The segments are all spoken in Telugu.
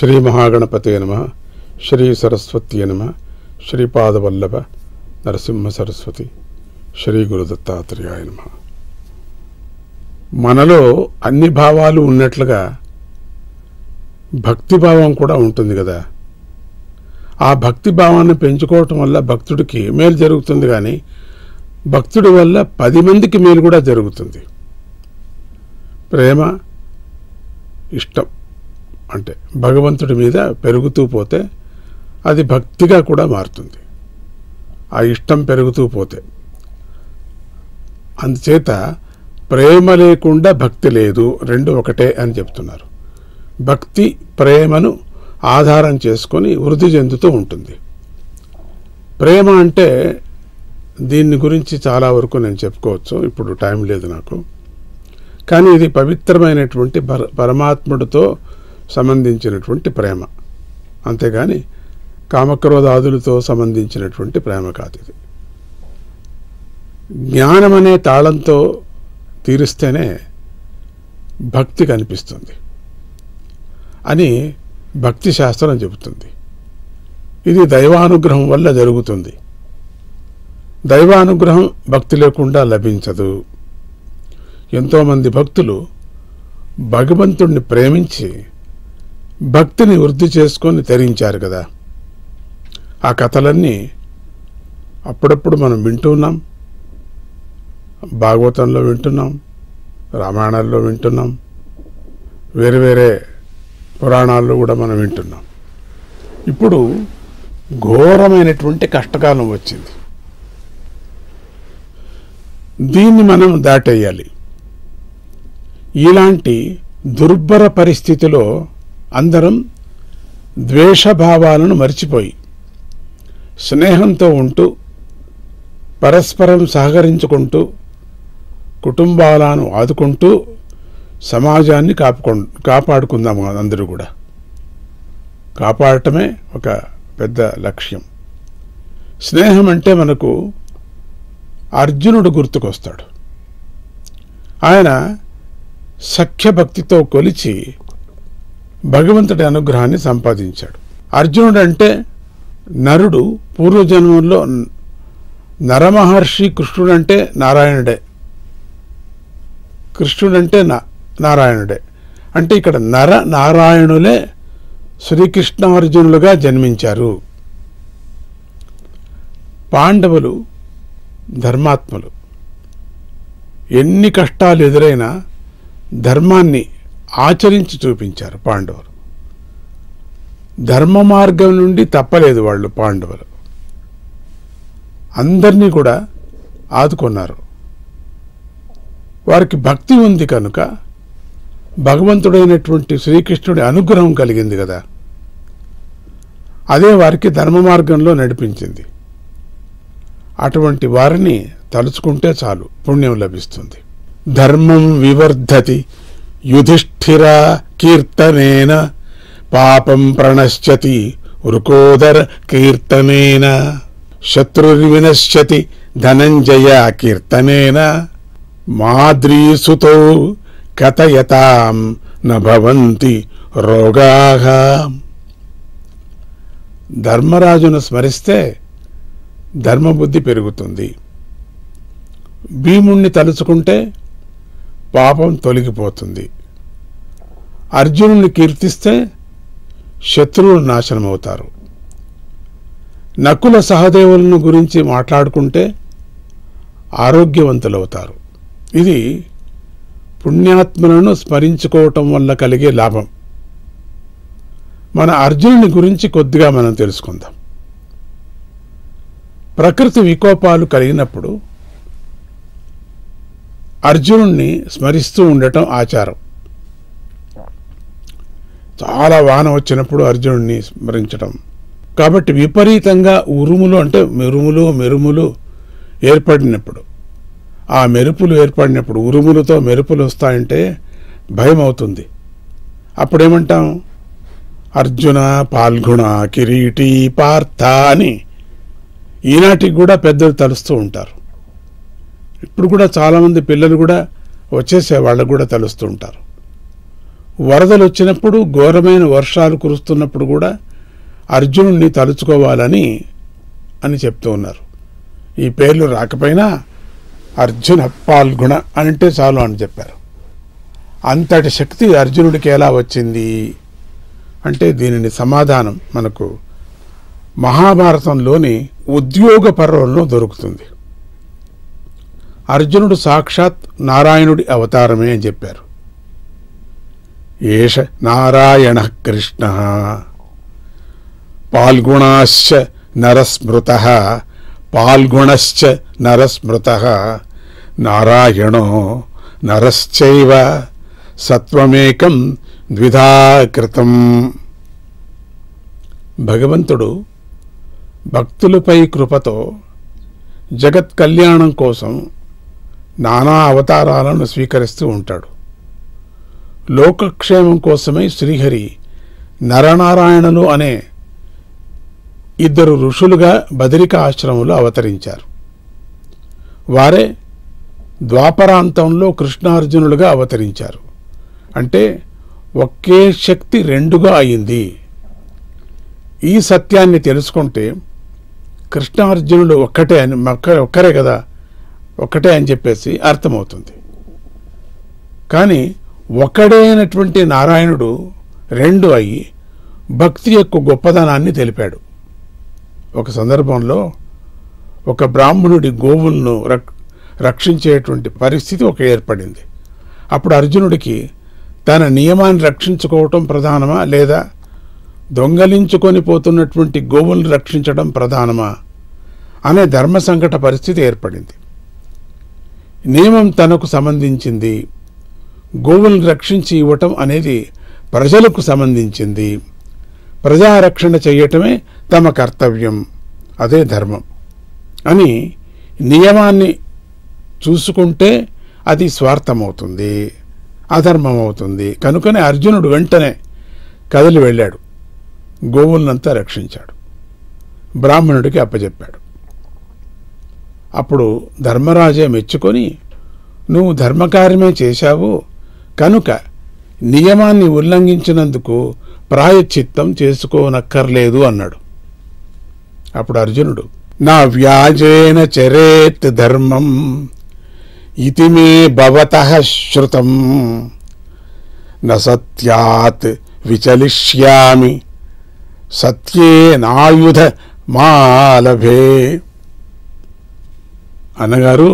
శ్రీ మహాగణపతే నమ శ్రీ సరస్వతి నమ శ్రీపాదవల్లభ నరసింహ సరస్వతి శ్రీ గురుదత్తాత్రేయాయ నమ మనలో అన్ని భావాలు ఉన్నట్లుగా భక్తిభావం కూడా ఉంటుంది కదా ఆ భక్తి భావాన్ని పెంచుకోవటం వల్ల భక్తుడికి మేలు జరుగుతుంది కానీ భక్తుడి వల్ల పది మందికి మేలు కూడా జరుగుతుంది ప్రేమ ఇష్టం అంటే భగవంతుడి మీద పెరుగుతూ పోతే అది భక్తిగా కూడా మారుతుంది ఆ ఇష్టం పెరుగుతూ పోతే అందుచేత ప్రేమ లేకుండా భక్తి లేదు రెండు ఒకటే అని చెప్తున్నారు భక్తి ప్రేమను ఆధారం చేసుకొని వృద్ధి చెందుతూ ఉంటుంది ప్రేమ అంటే దీని గురించి చాలా వరకు నేను చెప్పుకోవచ్చు ఇప్పుడు టైం లేదు నాకు కానీ ఇది పవిత్రమైనటువంటి పర పరమాత్ముడితో సంబంధించినటువంటి ప్రేమ అంతేగాని కామక్రోధాదులతో సంబంధించినటువంటి ప్రేమ కాదు ఇది జ్ఞానం అనే తాళంతో తీరిస్తేనే భక్తి కనిపిస్తుంది అని భక్తి శాస్త్రం చెబుతుంది ఇది దైవానుగ్రహం వల్ల జరుగుతుంది దైవానుగ్రహం భక్తి లేకుండా లభించదు ఎంతోమంది భక్తులు భగవంతుణ్ణి ప్రేమించి భక్తిని వృద్ధి చేసుకొని తరించారు కదా ఆ కథలన్నీ అప్పుడప్పుడు మనం వింటూ ఉన్నాం భాగవతంలో వింటున్నాం రామాయణాల్లో వింటున్నాం వేరే వేరే పురాణాల్లో కూడా మనం వింటున్నాం ఇప్పుడు ఘోరమైనటువంటి కష్టకాలం వచ్చింది దీన్ని మనం దాటేయాలి ఇలాంటి దుర్భర పరిస్థితిలో అందరం ద్వేషభావాలను మర్చిపోయి స్నేహంతో ఉంటూ పరస్పరం సహకరించుకుంటూ కుటుంబాలను ఆదుకుంటూ సమాజాన్ని కాపుకొ కాపాడుకుందాము అందరూ కూడా కాపాడటమే ఒక పెద్ద లక్ష్యం స్నేహం అంటే మనకు అర్జునుడు గుర్తుకొస్తాడు ఆయన సఖ్యభక్తితో కొలిచి భగవంతుడి అనుగ్రహాన్ని సంపాదించాడు అర్జునుడు అంటే నరుడు పూర్వజన్మంలో నరమహర్షి కృష్ణుడంటే నారాయణుడే కృష్ణుడంటే నా నారాయణుడే అంటే ఇక్కడ నర నారాయణులే శ్రీకృష్ణార్జునులుగా జన్మించారు పాండవులు ధర్మాత్మలు ఎన్ని కష్టాలు ఎదురైనా ధర్మాన్ని ఆచరించి చూపించారు పాండవులు ధర్మ మార్గం నుండి తప్పలేదు వాళ్ళు పాండవులు అందరినీ కూడా ఆదుకున్నారు వారికి భక్తి ఉంది కనుక భగవంతుడైనటువంటి శ్రీకృష్ణుడి అనుగ్రహం కలిగింది కదా అదే వారికి ధర్మ మార్గంలో నడిపించింది అటువంటి వారిని తలుచుకుంటే చాలు పుణ్యం లభిస్తుంది ధర్మం వివర్ధతి యుధిష్ఠిర కీర్తనేన పాపం ప్రణశ్యతి వృకోదర కీర్తనేన శత్రుర్వినశ్యతి ధనంజయ కీర్తనేన మాద్రీసుతో కథయతాం నభవంతి రోగాః ధర్మరాజును స్మరిస్తే ధర్మబుద్ధి పెరుగుతుంది భీముణ్ణి తలుచుకుంటే పాపం తొలగిపోతుంది అర్జునుని కీర్తిస్తే శత్రువులు నాశనమవుతారు నకుల సహదేవులను గురించి మాట్లాడుకుంటే ఆరోగ్యవంతులవుతారు ఇది పుణ్యాత్మలను స్మరించుకోవటం వల్ల కలిగే లాభం మన అర్జునుని గురించి కొద్దిగా మనం తెలుసుకుందాం ప్రకృతి వికోపాలు కలిగినప్పుడు అర్జునుణ్ణి స్మరిస్తూ ఉండటం ఆచారం చాలా వాన వచ్చినప్పుడు అర్జునుడిని స్మరించటం కాబట్టి విపరీతంగా ఉరుములు అంటే మెరుములు మెరుములు ఏర్పడినప్పుడు ఆ మెరుపులు ఏర్పడినప్పుడు ఉరుములతో మెరుపులు వస్తాయంటే భయం అవుతుంది అప్పుడేమంటాం అర్జున పాల్గొన కిరీటి పార్థ అని ఈనాటికి కూడా పెద్దలు తలుస్తూ ఉంటారు ఇప్పుడు కూడా చాలామంది పిల్లలు కూడా వచ్చేసే వాళ్ళకు కూడా తలుస్తూ ఉంటారు వరదలు వచ్చినప్పుడు ఘోరమైన వర్షాలు కురుస్తున్నప్పుడు కూడా అర్జునుడిని తలుచుకోవాలని అని చెప్తూ ఉన్నారు ఈ పేర్లు రాకపోయినా అర్జున పాల్గొన అంటే చాలు అని చెప్పారు అంతటి శక్తి అర్జునుడికి ఎలా వచ్చింది అంటే దీనిని సమాధానం మనకు మహాభారతంలోని ఉద్యోగ పర్వంలో దొరుకుతుంది అర్జునుడు సాక్షాత్ నారాయణుడి అవతారమే అని చెప్పారు ఏష నారాయణ కృష్ణ పాల్గుణాశ్చ నరస్మృత పాల్గుణశ్చ నరస్మృత నారాయణో నరశ్చైవ సత్వమేకం ద్విధా కృతం భగవంతుడు భక్తులపై కృపతో జగత్ కళ్యాణం కోసం నానా అవతారాలను స్వీకరిస్తూ ఉంటాడు లోకక్షేమం కోసమే శ్రీహరి నరనారాయణులు అనే ఇద్దరు ఋషులుగా బదరిక ఆశ్రమంలో అవతరించారు వారే ద్వాపరాంతంలో కృష్ణార్జునులుగా అవతరించారు అంటే ఒకే శక్తి రెండుగా అయింది ఈ సత్యాన్ని తెలుసుకుంటే కృష్ణార్జునులు ఒక్కటే అని ఒక్క- ఒక్కరే కదా ఒక్కటే అని చెప్పేసి అర్థమవుతుంది కానీ ఒక్కడే అయినటువంటి నారాయణుడు రెండు అయి భక్తి యొక్క గొప్పదనాన్ని తెలిపాడు ఒక సందర్భంలో ఒక బ్రాహ్మణుడి గోవులను రక్ రక్షించేటువంటి పరిస్థితి ఒక ఏర్పడింది అప్పుడు అర్జునుడికి తన నియమాన్ని రక్షించుకోవటం ప్రధానమా లేదా దొంగలించుకొని పోతున్నటువంటి గోవులను రక్షించడం ప్రధానమా అనే ధర్మ సంకట పరిస్థితి ఏర్పడింది నియమం తనకు సంబంధించింది గోవులను రక్షించి ఇవ్వటం అనేది ప్రజలకు సంబంధించింది ప్రజారక్షణ చేయటమే తమ కర్తవ్యం అదే ధర్మం అని నియమాన్ని చూసుకుంటే అది స్వార్థమవుతుంది అధర్మం అవుతుంది కనుకనే అర్జునుడు వెంటనే కదిలి వెళ్ళాడు గోవులనంతా రక్షించాడు బ్రాహ్మణుడికి అప్పచెప్పాడు అప్పుడు ధర్మరాజే మెచ్చుకొని నువ్వు ధర్మకార్యమే చేశావు కనుక నియమాన్ని ఉల్లంఘించినందుకు ప్రాయశ్చిత్తం చేసుకోనక్కర్లేదు అన్నాడు అప్పుడు అర్జునుడు నా వ్యాజేన చరేత్ ధర్మం ఇతి మే భవత శ్రుతం న సత్యాత్ విచలిష్యామి సత్యేనాయుధ మాలభే అన్నగారు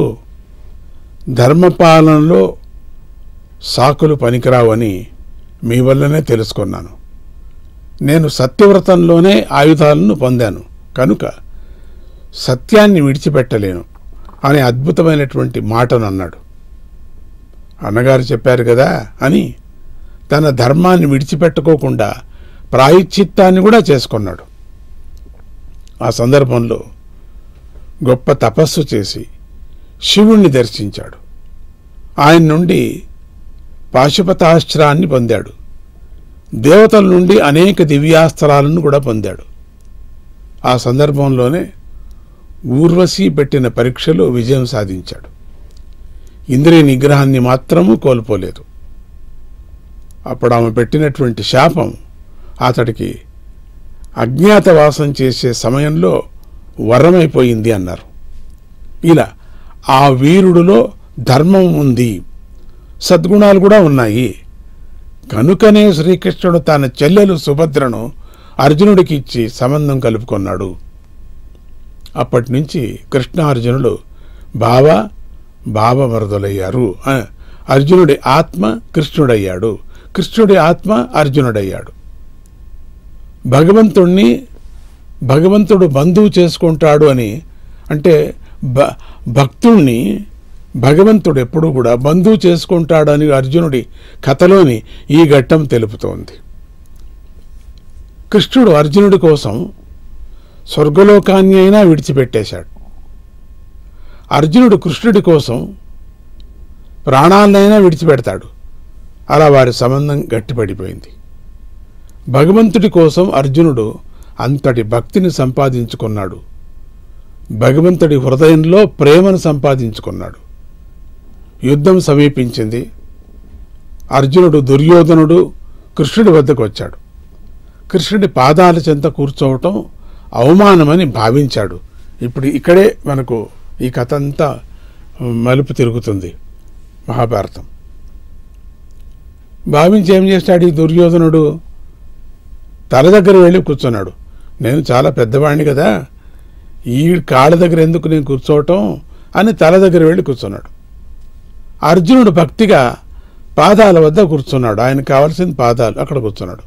ధర్మపాలనలో సాకులు పనికిరావని మీ వల్లనే తెలుసుకున్నాను నేను సత్యవ్రతంలోనే ఆయుధాలను పొందాను కనుక సత్యాన్ని విడిచిపెట్టలేను అనే అద్భుతమైనటువంటి మాటను అన్నాడు అన్నగారు చెప్పారు కదా అని తన ధర్మాన్ని విడిచిపెట్టుకోకుండా ప్రాయశ్చిత్తాన్ని కూడా చేసుకున్నాడు ఆ సందర్భంలో గొప్ప తపస్సు చేసి శివుణ్ణి దర్శించాడు ఆయన నుండి పాశుపతాస్త్రాన్ని పొందాడు దేవతల నుండి అనేక దివ్యాస్త్రాలను కూడా పొందాడు ఆ సందర్భంలోనే ఊర్వశి పెట్టిన పరీక్షలో విజయం సాధించాడు ఇంద్రియ నిగ్రహాన్ని మాత్రము కోల్పోలేదు అప్పుడు ఆమె పెట్టినటువంటి శాపం అతడికి అజ్ఞాతవాసం చేసే సమయంలో వరమైపోయింది అన్నారు ఇలా ఆ వీరుడిలో ధర్మం ఉంది సద్గుణాలు కూడా ఉన్నాయి కనుకనే శ్రీకృష్ణుడు తన చెల్లెలు సుభద్రను అర్జునుడికి ఇచ్చి సంబంధం కలుపుకున్నాడు అప్పటి నుంచి కృష్ణార్జునుడు బావ బావ మరదలయ్యారు ఆ, అర్జునుడి ఆత్మ కృష్ణుడయ్యాడు కృష్ణుడి ఆత్మ అర్జునుడయ్యాడు భగవంతుణ్ణి భగవంతుడు బంధువు చేసుకుంటాడు అని అంటే భ భక్తుణ్ణి భగవంతుడు ఎప్పుడూ కూడా బంధువు చేసుకుంటాడని అర్జునుడి కథలోని ఈ ఘట్టం తెలుపుతోంది కృష్ణుడు అర్జునుడి కోసం స్వర్గలోకాన్ని అయినా విడిచిపెట్టేశాడు అర్జునుడు కృష్ణుడి కోసం ప్రాణాలనైనా విడిచిపెడతాడు అలా వారి సంబంధం గట్టిపడిపోయింది భగవంతుడి కోసం అర్జునుడు అంతటి భక్తిని సంపాదించుకున్నాడు భగవంతుడి హృదయంలో ప్రేమను సంపాదించుకున్నాడు యుద్ధం సమీపించింది అర్జునుడు దుర్యోధనుడు కృష్ణుడి వద్దకు వచ్చాడు కృష్ణుడి పాదాల చెంత కూర్చోవటం అవమానమని భావించాడు ఇప్పుడు ఇక్కడే మనకు ఈ కథ అంతా మలుపు తిరుగుతుంది మహాభారతం భావించి ఏం చేస్తాడు ఈ దుర్యోధనుడు తల దగ్గర వెళ్ళి కూర్చున్నాడు నేను చాలా పెద్దవాడిని కదా ఈ కాళ్ళ దగ్గర ఎందుకు నేను కూర్చోవటం అని తల దగ్గర వెళ్ళి కూర్చున్నాడు అర్జునుడు భక్తిగా పాదాల వద్ద కూర్చున్నాడు ఆయనకు కావాల్సిన పాదాలు అక్కడ కూర్చున్నాడు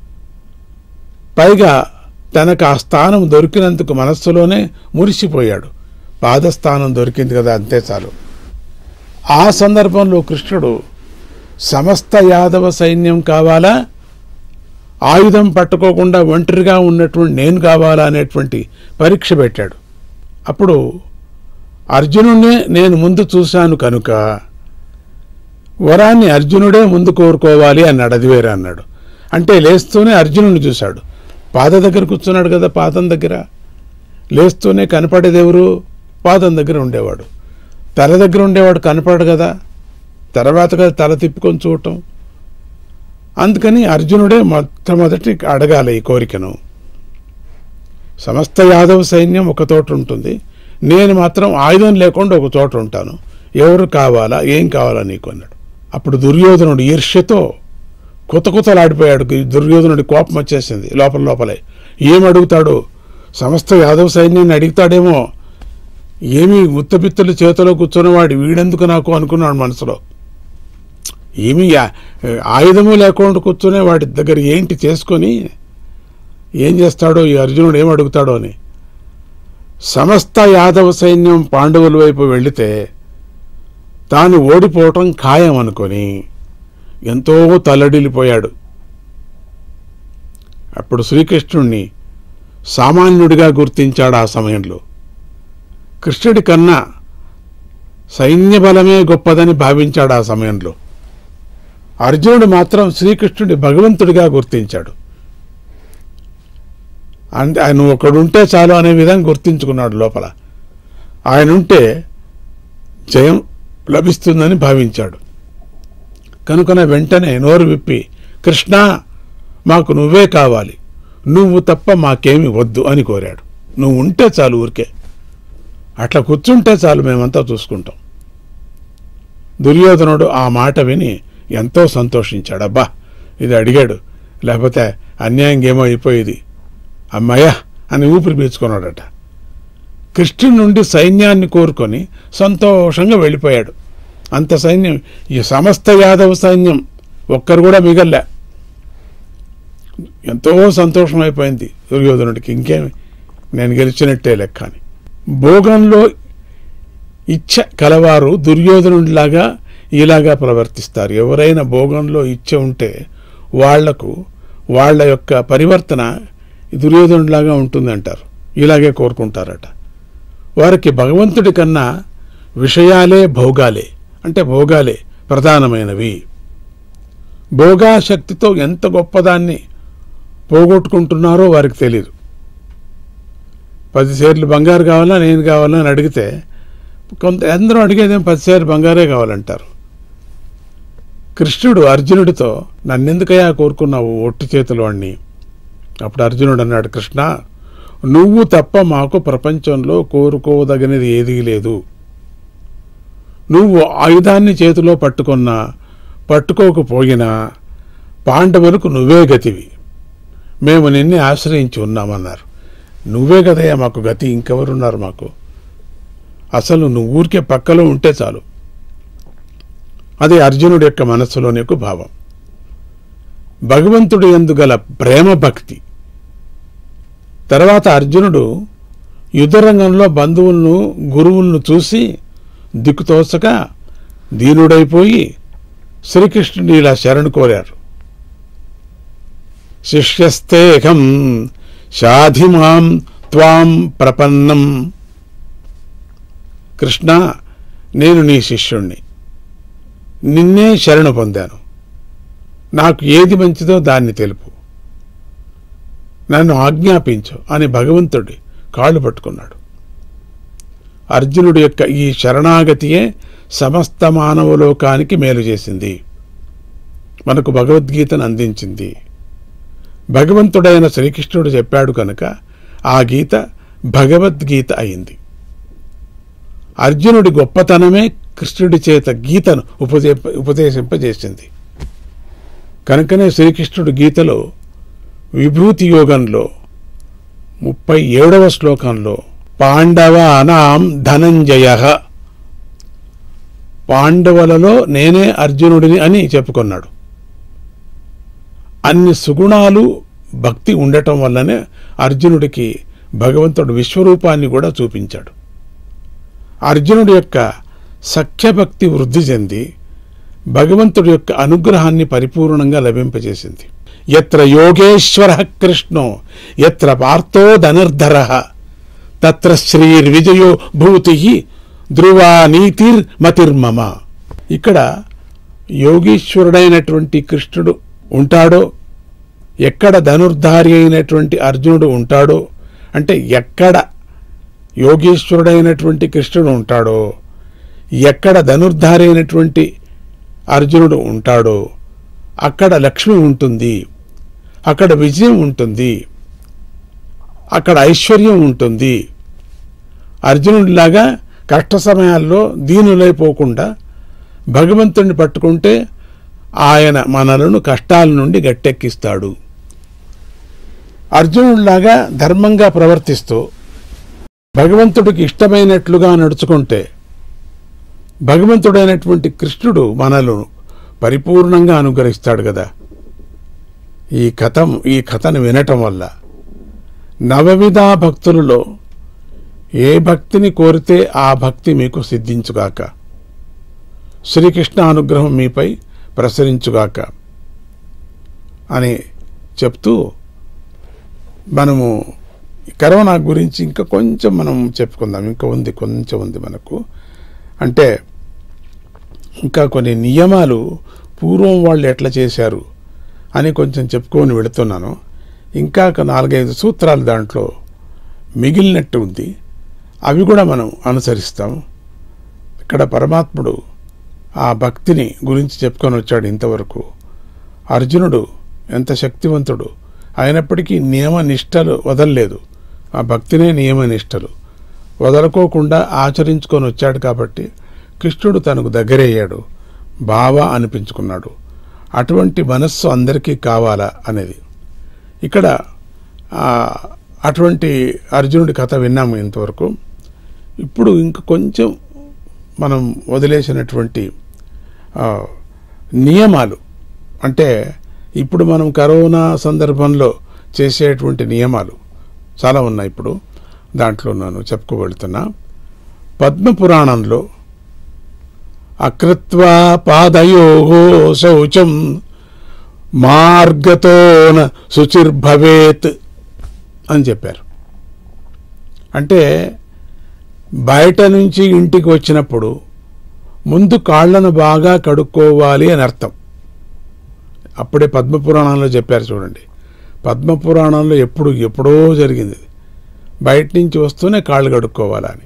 పైగా తనకు ఆ స్థానం దొరికినందుకు మనస్సులోనే మురిసిపోయాడు పాదస్థానం దొరికింది కదా అంతే చాలు ఆ సందర్భంలో కృష్ణుడు సమస్త యాదవ సైన్యం కావాలా ఆయుధం పట్టుకోకుండా ఒంటరిగా ఉన్నటువంటి నేను కావాలా అనేటువంటి పరీక్ష పెట్టాడు అప్పుడు అర్జునుడినే నేను ముందు చూశాను కనుక వరాన్ని అర్జునుడే ముందు కోరుకోవాలి అన్నాడు అది వేరే అన్నాడు అంటే లేస్తూనే అర్జునుడిని చూశాడు పాద దగ్గర కూర్చున్నాడు కదా పాదం దగ్గర లేస్తూనే కనపడేది ఎవరు పాదం దగ్గర ఉండేవాడు తల దగ్గర ఉండేవాడు కనపడడు కదా తర్వాత కదా తల తిప్పుకొని చూడటం అందుకని అర్జునుడే మొట్టమొదటి అడగాలి ఈ కోరికను సమస్త యాదవ సైన్యం ఒక చోట ఉంటుంది నేను మాత్రం ఆయుధం లేకుండా ఒక చోట ఉంటాను ఎవరు కావాలా ఏం కావాలా నీకు అన్నాడు అప్పుడు దుర్యోధనుడు ఈర్ష్యతో కుత కుతలాడిపోయాడు దుర్యోధనుడి కోపం వచ్చేసింది లోపల లోపలే ఏం అడుగుతాడు సమస్త యాదవ సైన్యాన్ని అడుగుతాడేమో ఏమి ఉత్తపిత్తుల చేతిలో కూర్చున్నవాడు వీడెందుకు నాకు అనుకున్నాడు మనసులో ఏమి ఆ- ఆయుధము లేకుండా కూర్చునే వాడి దగ్గర ఏంటి చేసుకొని ఏం చేస్తాడో ఈ అర్జునుడు ఏం అడుగుతాడో అని సమస్త యాదవ సైన్యం పాండవుల వైపు వెళితే తాను ఓడిపోవటం ఖాయం అనుకొని ఎంతో తల్లడిల్లిపోయాడు అప్పుడు శ్రీకృష్ణుణ్ణి సామాన్యుడిగా గుర్తించాడు ఆ సమయంలో కృష్ణుడి కన్నా సైన్య బలమే గొప్పదని భావించాడు ఆ సమయంలో అర్జునుడు మాత్రం శ్రీకృష్ణుడి భగవంతుడిగా గుర్తించాడు అంటే ఆయన ఒకడుంటే చాలు అనే విధంగా గుర్తించుకున్నాడు లోపల ఆయన ఉంటే జయం లభిస్తుందని భావించాడు కనుకన వెంటనే నోరు విప్పి కృష్ణ మాకు నువ్వే కావాలి నువ్వు తప్ప మాకేమి వద్దు అని కోరాడు నువ్వు ఉంటే చాలు ఊరికే అట్లా కూర్చుంటే చాలు మేమంతా చూసుకుంటాం దుర్యోధనుడు ఆ మాట విని ఎంతో సంతోషించాడు అబ్బా ఇది అడిగాడు లేకపోతే అన్యాయం ఏమో అయిపోయేది అమ్మయ్య అని ఊపిరి పీల్చుకున్నాడట కృష్ణుడి నుండి సైన్యాన్ని కోరుకొని సంతోషంగా వెళ్ళిపోయాడు అంత సైన్యం ఈ సమస్త యాదవ సైన్యం ఒక్కరు కూడా మిగల్లే ఎంతో సంతోషం అయిపోయింది దుర్యోధనుడికి ఇంకేమి నేను గెలిచినట్టే లెక్క అని భోగంలో ఇచ్చ కలవారు దుర్యోధనుడిలాగా ఇలాగా ప్రవర్తిస్తారు ఎవరైనా భోగంలో ఇచ్చ ఉంటే వాళ్లకు వాళ్ళ యొక్క పరివర్తన దుర్యోధనుడిలాగా ఉంటుందంటారు ఇలాగే కోరుకుంటారట వారికి భగవంతుడి కన్నా విషయాలే భోగాలే అంటే భోగాలే ప్రధానమైనవి భోగాశక్తితో ఎంత గొప్పదాన్ని పోగొట్టుకుంటున్నారో వారికి తెలియదు పది సేర్లు బంగారు కావాలా నేను కావాలా అని అడిగితే కొంత అందరూ అడిగేదేం పది సేర్లు బంగారే కావాలంటారు కృష్ణుడు అర్జునుడితో నన్నెందుకయ్యా కోరుకున్నావు ఒట్టి చేతులు వాణ్ణి అప్పుడు అర్జునుడు అన్నాడు కృష్ణ నువ్వు తప్ప మాకు ప్రపంచంలో కోరుకోదగినది ఏదీ లేదు నువ్వు ఆయుధాన్ని చేతిలో పట్టుకున్నా పట్టుకోకపోయినా పాండవులకు నువ్వే గతివి మేము నిన్నే ఆశ్రయించి ఉన్నామన్నారు నువ్వే కదయ్యా మాకు గతి ఇంకెవరున్నారు మాకు అసలు నువ్వు ఊరికే పక్కలో ఉంటే చాలు అది అర్జునుడి యొక్క మనస్సులోని యొక్క భావం భగవంతుడి ఎందు గల ప్రేమ భక్తి తర్వాత అర్జునుడు యుద్ధరంగంలో బంధువులను గురువులను చూసి దిక్కుతోచక దీనుడైపోయి శ్రీకృష్ణుని ఇలా శరణు కోరారు శిష్యస్తేహం షాధిమాం త్వాం ప్రపన్నం కృష్ణ నేను నీ శిష్యుణ్ణి నిన్నే శరణు పొందాను నాకు ఏది మంచిదో దాన్ని తెలుపు నన్ను ఆజ్ఞాపించు అని భగవంతుడి కాళ్ళు పట్టుకున్నాడు అర్జునుడి యొక్క ఈ శరణాగతియే సమస్త మానవలోకానికి మేలు చేసింది మనకు భగవద్గీతను అందించింది భగవంతుడైన శ్రీకృష్ణుడు చెప్పాడు కనుక ఆ గీత భగవద్గీత అయింది అర్జునుడి గొప్పతనమే కృష్ణుడి చేత గీతను ఉపదే ఉపదేశింపజేసింది కనుకనే శ్రీకృష్ణుడు గీతలో విభూతి యోగంలో ముప్పై ఏడవ శ్లోకంలో పాండవ అనాం ధనంజయ పాండవులలో నేనే అర్జునుడిని అని చెప్పుకున్నాడు అన్ని సుగుణాలు భక్తి ఉండటం వల్లనే అర్జునుడికి భగవంతుడు విశ్వరూపాన్ని కూడా చూపించాడు అర్జునుడి యొక్క సఖ్యభక్తి వృద్ధి చెంది భగవంతుడి యొక్క అనుగ్రహాన్ని పరిపూర్ణంగా లభింపజేసింది ఎత్ర యోగేశ్వర కృష్ణో ఎత్ర పార్థో ధనుర్ధర తత్ర శ్రీర్విజయో భూతి ధ్రువా నీతిర్ మతిర్మమ ఇక్కడ యోగీశ్వరుడైనటువంటి కృష్ణుడు ఉంటాడో ఎక్కడ ధనుర్ధారి అయినటువంటి అర్జునుడు ఉంటాడో అంటే ఎక్కడ యోగేశ్వరుడైనటువంటి కృష్ణుడు ఉంటాడో ఎక్కడ ధనుర్ధారి అయినటువంటి అర్జునుడు ఉంటాడో అక్కడ లక్ష్మి ఉంటుంది అక్కడ విజయం ఉంటుంది అక్కడ ఐశ్వర్యం ఉంటుంది అర్జునుడిలాగా కష్ట సమయాల్లో దీనులైపోకుండా భగవంతుడిని పట్టుకుంటే ఆయన మనలను కష్టాల నుండి గట్టెక్కిస్తాడు అర్జునుడిలాగా ధర్మంగా ప్రవర్తిస్తూ భగవంతుడికి ఇష్టమైనట్లుగా నడుచుకుంటే భగవంతుడైనటువంటి కృష్ణుడు మనలను పరిపూర్ణంగా అనుగ్రహిస్తాడు కదా ఈ కథం ఈ కథను వినటం వల్ల నవవిధా భక్తులలో ఏ భక్తిని కోరితే ఆ భక్తి మీకు సిద్ధించుగాక శ్రీకృష్ణ అనుగ్రహం మీపై ప్రసరించుగాక అని చెప్తూ మనము కరోనా గురించి ఇంకా కొంచెం మనం చెప్పుకుందాం ఇంకా ఉంది కొంచెం ఉంది మనకు అంటే ఇంకా కొన్ని నియమాలు పూర్వం వాళ్ళు ఎట్లా చేశారు అని కొంచెం చెప్పుకొని వెళుతున్నాను ఇంకా ఒక నాలుగైదు సూత్రాలు దాంట్లో మిగిలినట్టు ఉంది అవి కూడా మనం అనుసరిస్తాం ఇక్కడ పరమాత్ముడు ఆ భక్తిని గురించి చెప్పుకొని వచ్చాడు ఇంతవరకు అర్జునుడు ఎంత శక్తివంతుడు అయినప్పటికీ నియమ నిష్టలు వదలలేదు ఆ భక్తినే నియమ నిష్టలు వదలుకోకుండా ఆచరించుకొని వచ్చాడు కాబట్టి కృష్ణుడు తనకు దగ్గరయ్యాడు బావా అనిపించుకున్నాడు అటువంటి మనస్సు అందరికీ కావాలా అనేది ఇక్కడ ఆ, అటువంటి అర్జునుడి కథ విన్నాము ఇంతవరకు ఇప్పుడు ఇంక కొంచెం మనం వదిలేసినటువంటి ఆ, నియమాలు అంటే ఇప్పుడు మనం కరోనా సందర్భంలో చేసేటువంటి నియమాలు చాలా ఉన్నాయి ఇప్పుడు దాంట్లో నేను చెప్పుకోగలుగుతున్నా పద్మపురాణంలో అకృత్వా పాదయో శౌచం మార్గతోన శుచిర్భవేత్ అని చెప్పారు అంటే బయట నుంచి ఇంటికి వచ్చినప్పుడు ముందు కాళ్ళను బాగా కడుక్కోవాలి అని అర్థం అప్పుడే పద్మపురాణంలో చెప్పారు చూడండి పద్మపురాణంలో ఎప్పుడు ఎప్పుడో జరిగింది ఇది. బయట నుంచి వస్తూనే కాళ్ళు కడుక్కోవాలని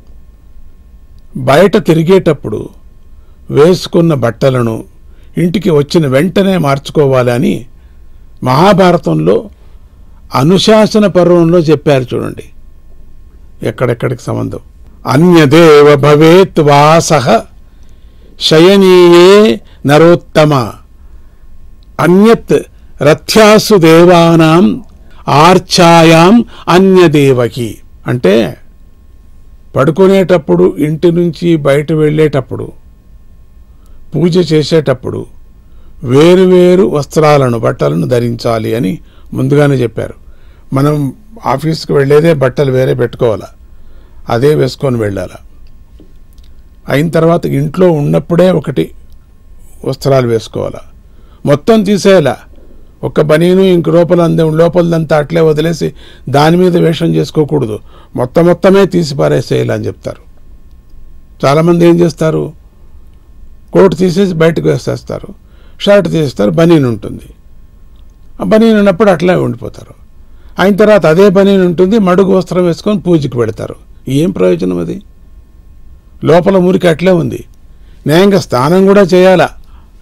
బయట తిరిగేటప్పుడు వేసుకున్న బట్టలను ఇంటికి వచ్చిన వెంటనే మార్చుకోవాలని మహాభారతంలో అనుశాసన పర్వంలో చెప్పారు చూడండి ఎక్కడెక్కడికి సంబంధం అన్యదేవ భవేత్ వాసః శయనీయే నరోత్తమ అన్యత్ రథ్యాసు దేవానాం ఆర్చాయాం అన్యదేవకి అంటే పడుకునేటప్పుడు ఇంటి నుంచి బయట వెళ్ళేటప్పుడు పూజ చేసేటప్పుడు వేరువేరు వస్త్రాలను బట్టలను ధరించాలి అని ముందుగానే చెప్పారు మనం ఆఫీస్కి వెళ్ళేదే బట్టలు వేరే పెట్టుకోవాలా అదే వేసుకొని వెళ్ళాలా అయిన తర్వాత ఇంట్లో ఉన్నప్పుడే ఒకటి వస్త్రాలు వేసుకోవాలా మొత్తం తీసేయాలా ఒక్క బనీను ఇంక లోపల అందే లోపలదంతా అట్లే వదిలేసి దాని మీద వేషం చేసుకోకూడదు మొత్తం మొత్తమే తీసి పారేసేయాలి అని చెప్తారు చాలామంది ఏం చేస్తారు కోట్ తీసేసి బయటకు వేసేస్తారు షర్ట్ తీసేస్తారు బనీన్ ఉంటుంది ఆ బనీన్ ఉన్నప్పుడు అట్లే ఉండిపోతారు అయిన తర్వాత అదే బనీన్ ఉంటుంది మడుగు వస్త్రం వేసుకొని పూజకి పెడతారు ఏం ప్రయోజనం అది లోపల మురికి అట్లే ఉంది న్యాయంగా స్నానం కూడా చేయాలా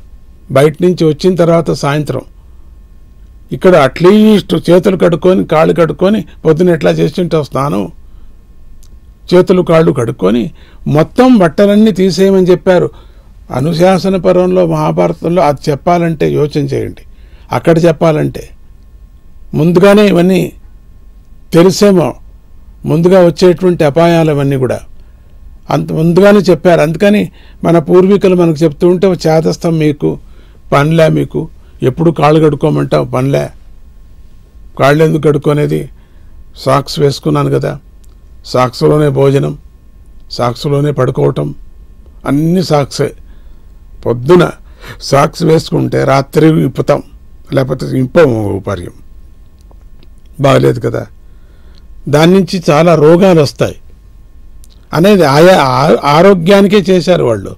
బయట నుంచి వచ్చిన తర్వాత సాయంత్రం ఇక్కడ అట్లీస్ట్ చేతులు కడుక్కొని కాళ్ళు కడుక్కొని పొద్దున ఎట్లా చేస్తుంటావు స్నానం చేతులు కాళ్ళు కడుక్కొని మొత్తం బట్టలన్నీ తీసేయమని చెప్పారు అనుశాసన పర్వంలో మహాభారతంలో అది చెప్పాలంటే యోచన చేయండి అక్కడ చెప్పాలంటే ముందుగానే ఇవన్నీ తెలిసేమో ముందుగా వచ్చేటువంటి అపాయాలు అవన్నీ కూడా అంత ముందుగానే చెప్పారు అందుకని మన పూర్వీకులు మనకు చెప్తూ ఉంటే చేతస్థం మీకు పనిలే మీకు ఎప్పుడు కాళ్ళు కడుక్కోమంటావు పనిలే కాళ్ళు ఎందుకు కడుక్కోనేది సాక్స్ వేసుకున్నాను కదా సాక్స్లోనే భోజనం సాక్స్లోనే పడుకోవటం అన్ని సాక్సే పొద్దున సాక్స్ వేసుకుంటే రాత్రి ఇప్పుతాం లేకపోతే ఇంపం ఉపార్యం బాగలేదు కదా దాని నుంచి చాలా రోగాలు వస్తాయి అనేది ఆయా ఆ- ఆరోగ్యానికే చేశారు వాళ్ళు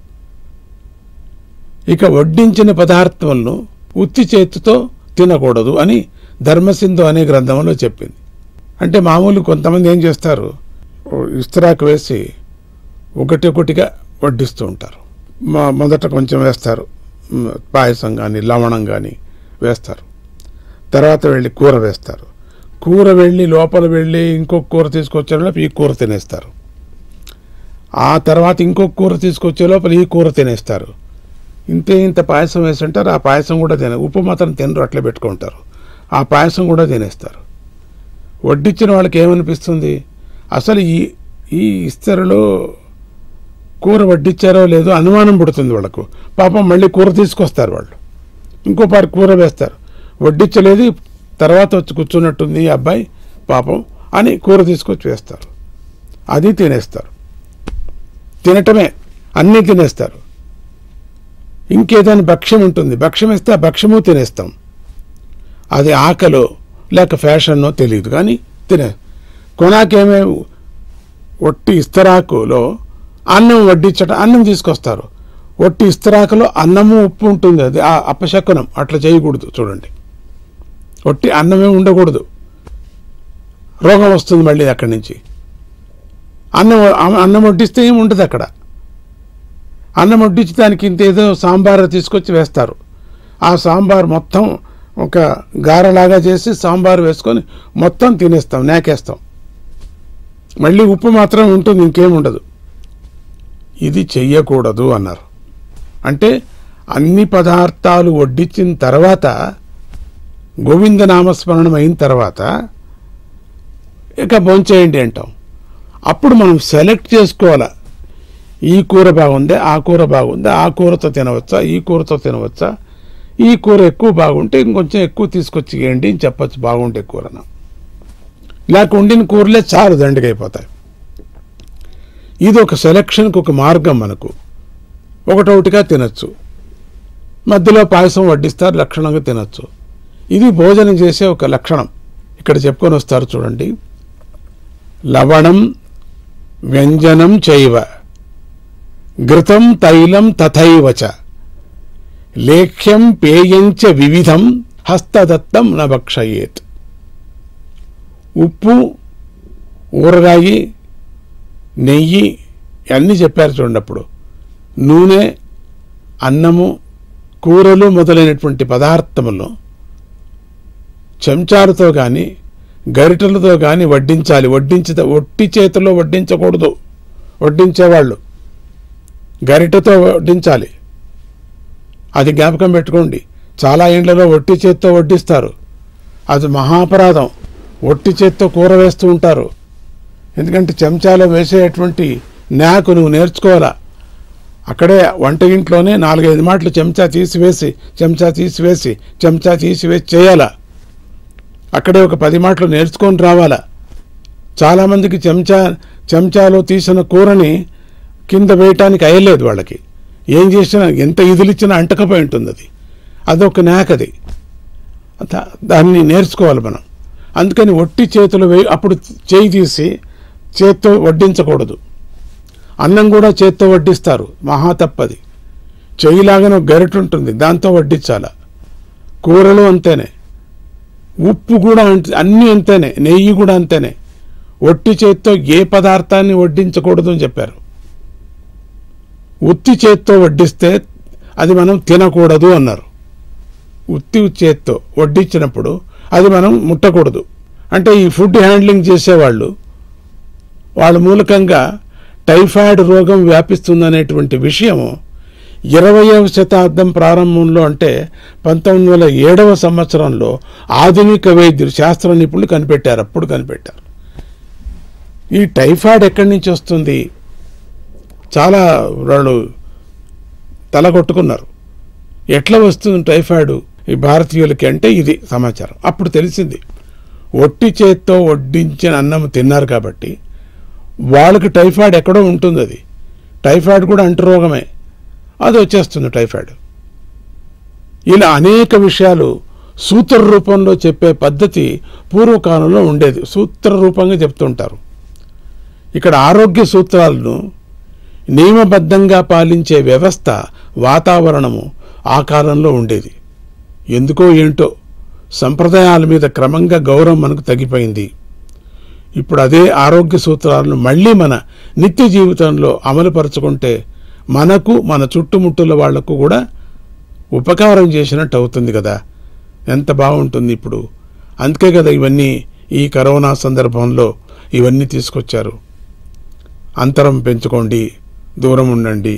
ఇక వడ్డించిన పదార్థములను ఉత్తి చేతితో తినకూడదు అని ధర్మసింధు అనే గ్రంథంలో చెప్పింది అంటే మామూలు కొంతమంది ఏం చేస్తారు ఓ ఇస్తరాకు వేసి ఒకటి ఒకటిగా వడ్డిస్తూ ఉంటారు మొ- మొదట కొంచెం వేస్తారు మ్, పాయసం కానీ లవణం కానీ వేస్తారు తర్వాత వెళ్ళి కూర వేస్తారు కూర వెళ్ళి లోపల వెళ్ళి ఇంకొక కూర తీసుకొచ్చే లోపల ఈ కూర తినేస్తారు ఆ తర్వాత ఇంకొక కూర తీసుకొచ్చే లోపల ఈ కూర తినేస్తారు ఇంతే ఇంత పాయసం వేసి ఉంటారు ఆ పాయసం కూడా తిన ఉప్పు మాత్రం తినరు అట్లే పెట్టుకుంటారు ఆ పాయసం కూడా తినేస్తారు వడ్డించిన వాళ్ళకి ఏమనిపిస్తుంది అసలు ఈ ఈ ఇస్తరులో కూర వడ్డించారో లేదో అనుమానం పుడుతుంది వాళ్ళకు పాపం మళ్ళీ కూర తీసుకొస్తారు వాళ్ళు ఇంకో పారి కూర వేస్తారు వడ్డించలేదు తర్వాత వచ్చి కూర్చున్నట్టుంది ఈ అబ్బాయి పాపం అని కూర తీసుకొచ్చి వేస్తారు అది తినేస్తారు తినటమే అన్నీ తినేస్తారు ఇంకేదైనా భక్ష్యం ఉంటుంది భక్ష్యం ఇస్తే ఆ భక్ష్యము తినేస్తాం అది ఆకలో లేక ఫ్యాషన్నో తెలియదు కానీ తినే కొనాకేమే ఒట్టి ఇస్తరాకులో అన్నం వడ్డించట అన్నం తీసుకొస్తారు ఒట్టి ఇస్తరాకులో అన్నము ఉప్పు ఉంటుంది అది ఆ అపశకునం అట్లా చేయకూడదు చూడండి ఒట్టి అన్నమే ఉండకూడదు రోగం వస్తుంది మళ్ళీ అక్కడి నుంచి అన్నం అన్నం వడ్డిస్తే ఏమి ఉండదు అక్కడ అన్నం వడ్డించి దానికి ఇంత ఏదో సాంబార్ తీసుకొచ్చి వేస్తారు ఆ సాంబార్ మొత్తం ఒక గారలాగా చేసి సాంబార్ వేసుకొని మొత్తం తినేస్తాం నేకేస్తాం మళ్ళీ ఉప్పు మాత్రం ఉంటుంది ఇంకేం ఉండదు ఇది చెయ్యకూడదు అన్నారు అంటే అన్ని పదార్థాలు వడ్డించిన తర్వాత గోవింద నామస్మరణం అయిన తర్వాత ఇక భోంచేయండి అంటాం అప్పుడు మనం సెలెక్ట్ చేసుకోవాలా ఈ కూర బాగుందా ఆ కూర బాగుందా ఆ కూరతో తినవచ్చా ఈ కూరతో తినవచ్చా ఈ కూర ఎక్కువ బాగుంటే ఇంకొంచెం ఎక్కువ తీసుకొచ్చి ఇవ్వండి అని చెప్పచ్చు బాగుంటే కూరన లేక వండిన కూరలే చాలు దండగైపోతాయి ఇది ఒక సెలక్షన్కి ఒక మార్గం మనకు ఒకటొకటిగా తినచ్చు మధ్యలో పాయసం వడ్డిస్తారు లక్షణంగా తినచ్చు ఇది భోజనం చేసే ఒక లక్షణం ఇక్కడ చెప్పుకొని వస్తారు చూడండి లవణం వ్యంజనం చైవ ఘృతం తైలం తథైవచ లేఖ్యం పేయంచ వివిధం హస్తదత్తం న భక్షయేత్ ఉప్పు ఊరగాయి నెయ్యి అన్నీ చెప్పారు చూడండి అప్పుడు నూనె అన్నము కూరలు మొదలైనటువంటి పదార్థములను చెంచాలతో కానీ గరిటెలతో కానీ వడ్డించాలి వడ్డించి ఒట్టి చేతిలో వడ్డించకూడదు వడ్డించేవాళ్ళు గరిటెతో వడ్డించాలి అది జ్ఞాపకం పెట్టుకోండి చాలా ఇండ్లలో ఒట్టి చేత్తో వడ్డిస్తారు అది మహాపరాధం ఒట్టి చేత్తో కూర వేస్తూ ఉంటారు ఎందుకంటే చెంచాలో వేసేటువంటి నాకు నువ్వు నేర్చుకోవాలా అక్కడే వంట ఇంట్లోనే నాలుగైదు మాటలు చెంచా తీసివేసి చెంచా తీసివేసి చెంచా తీసివేసి చేయాలా అక్కడే ఒక పది మాటలు నేర్చుకొని రావాలా చాలామందికి చెంచా చెంచాలో తీసిన కూరని కింద వేయటానికి అయ్యలేదు వాళ్ళకి ఏం చేసినా ఎంత ఇదిలిచ్చినా అంటకపోయి ఉంటుంది అది అదొక నాకది దా- దాన్ని నేర్చుకోవాలి మనం అందుకని ఒట్టి చేతులు వే అప్పుడు చేయి తీసి చేత్తో వడ్డించకూడదు అన్నం కూడా చేత్తో వడ్డిస్తారు మహా తప్పది చెయ్యిలాగానే ఒక గరిట ఉంటుంది దాంతో వడ్డించాల కూరలు అంతేనే ఉప్పు కూడా అంతే అన్నీ అంతేనే నెయ్యి కూడా అంతేనే ఒట్టి చేత్తో ఏ పదార్థాన్ని వడ్డించకూడదు అని చెప్పారు ఉత్తి చేత్తో వడ్డిస్తే అది మనం తినకూడదు అన్నారు ఉత్తి చేత్తో వడ్డించినప్పుడు అది మనం ముట్టకూడదు అంటే ఈ ఫుడ్ హ్యాండ్లింగ్ చేసేవాళ్ళు వాళ్ళ మూలకంగా టైఫాయిడ్ రోగం వ్యాపిస్తుందనేటువంటి విషయం ఇరవయవ శతాబ్దం ప్రారంభంలో అంటే పంతొమ్మిది వందల ఏడవ సంవత్సరంలో ఆధునిక వైద్యులు శాస్త్ర నిపుణులు కనిపెట్టారు అప్పుడు కనిపెట్టారు ఈ టైఫాయిడ్ ఎక్కడి నుంచి వస్తుంది చాలా వాళ్ళు తల కొట్టుకున్నారు ఎట్లా వస్తుంది టైఫాయిడ్ ఈ భారతీయులకి అంటే ఇది సమాచారం అప్పుడు తెలిసింది ఒట్టి చేత్తో వడ్డించిన అన్నం తిన్నారు కాబట్టి వాళ్ళకి టైఫాయిడ్ ఎక్కడో ఉంటుంది అది టైఫాయిడ్ కూడా అంటురోగమే అది వచ్చేస్తుంది టైఫాయిడ్ ఇలా అనేక విషయాలు సూత్ర రూపంలో చెప్పే పద్ధతి పూర్వకాలంలో ఉండేది సూత్ర రూపంగా చెప్తుంటారు ఇక్కడ ఆరోగ్య సూత్రాలను నియమబద్ధంగా పాలించే వ్యవస్థ వాతావరణము ఆ కాలంలో ఉండేది ఎందుకో ఏంటో సంప్రదాయాల మీద క్రమంగా గౌరవం మనకు తగ్గిపోయింది ఇప్పుడు అదే ఆరోగ్య సూత్రాలను మళ్ళీ మన నిత్య జీవితంలో అమలుపరచుకుంటే మనకు మన చుట్టుముట్టుల వాళ్లకు కూడా ఉపకారం చేసినట్టు అవుతుంది కదా ఎంత బాగుంటుంది ఇప్పుడు అందుకే కదా ఇవన్నీ ఈ కరోనా సందర్భంలో ఇవన్నీ తీసుకొచ్చారు అంతరం పెంచుకోండి దూరం ఉండండి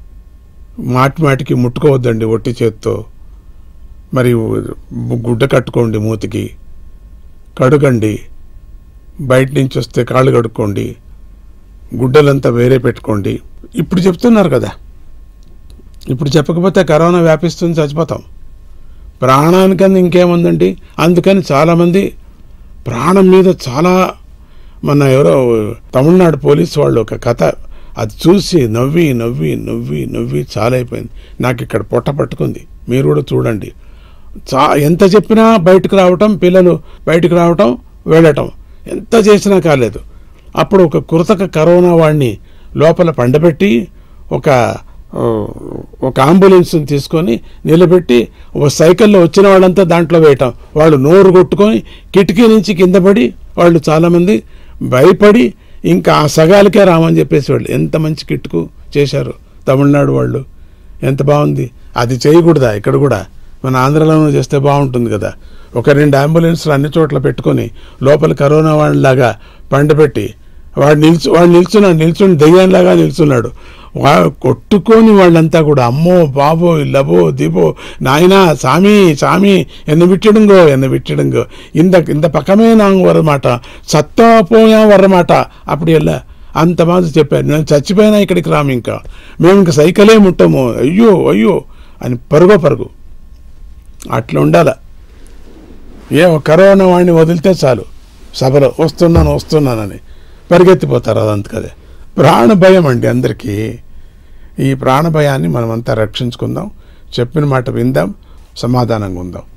మాటి మాటికి ముట్టుకోవద్దండి ఒట్టి చేత్తో మరి గుడ్డ కట్టుకోండి మూతికి కడుగండి బయట నుంచి వస్తే కాళ్ళు కడుక్కోండి గుడ్డలంతా వేరే పెట్టుకోండి ఇప్పుడు చెప్తున్నారు కదా ఇప్పుడు చెప్పకపోతే కరోనా వ్యాపిస్తుంది చచ్చిపోతాం ప్రాణానికన్నా ఇంకేముందండి అందుకని చాలామంది ప్రాణం మీద చాలా మన ఎవరో తమిళనాడు పోలీస్ వాళ్ళు ఒక కథ అది చూసి నవ్వి నవ్వి నవ్వి నవ్వి చాలా అయిపోయింది నాకు ఇక్కడ పొట్ట పట్టుకుంది మీరు కూడా చూడండి చా ఎంత చెప్పినా బయటకు రావటం పిల్లలు బయటకు రావటం వెళ్ళటం ఎంత చేసినా కాలేదు అప్పుడు ఒక కృతక కరోనా వాడిని లోపల పండబెట్టి ఒక ఆ, ఒక అంబులెన్స్ని తీసుకొని నిలబెట్టి ఒక సైకిల్లో వచ్చిన వాళ్ళంతా దాంట్లో వేయటం వాళ్ళు నోరు కొట్టుకొని కిటికీ నుంచి కింద పడి వాళ్ళు చాలామంది భయపడి ఇంకా ఆ సగాలకే రామని చెప్పేసి వాళ్ళు ఎంత మంచి కిట్టుకు చేశారు తమిళనాడు వాళ్ళు ఎంత బాగుంది అది చేయకూడదా ఇక్కడ కూడా మన ఆంధ్రలోనూ చేస్తే బాగుంటుంది కదా ఒక రెండు అంబులెన్స్లు అన్ని చోట్ల పెట్టుకొని లోపల కరోనా వాళ్ళలాగా పండబెట్టి వాడు నిల్చు వాడు నిల్చున్నాడు నిల్చుని దెయ్యంలాగా నిల్చున్నాడు వా కొట్టుకొని వాళ్ళంతా కూడా అమ్మో బాబో లబో దిబో నాయనా சாமி சாமி என்னை விட்டுடுங்கோ என்னை விட்டுடுங்கோ இந்த இந்த పక్కమే నాంగ్ వరమాట సత్తా పోయా వరమాట అప్పుడు ఎలా అంత బాగా చెప్పారు నేను చచ్చిపోయినా ఇక్కడికి రాము ఇంకా మేము ఇంకా సైకిలే ముట్టము అయ్యో అయ్యో అని పరుగో పరుగు అట్లా ఉండాల ఏ కరోనా వాడిని వదిలితే చాలు సభలో వస్తున్నాను వస్తున్నానని పరిగెత్తిపోతారు అదంతకదే ప్రాణ భయం అండి అందరికీ ఈ ప్రాణ భయాన్ని మనమంతా రక్షించుకుందాం చెప్పిన మాట విందాం సమాధానంగా ఉందాం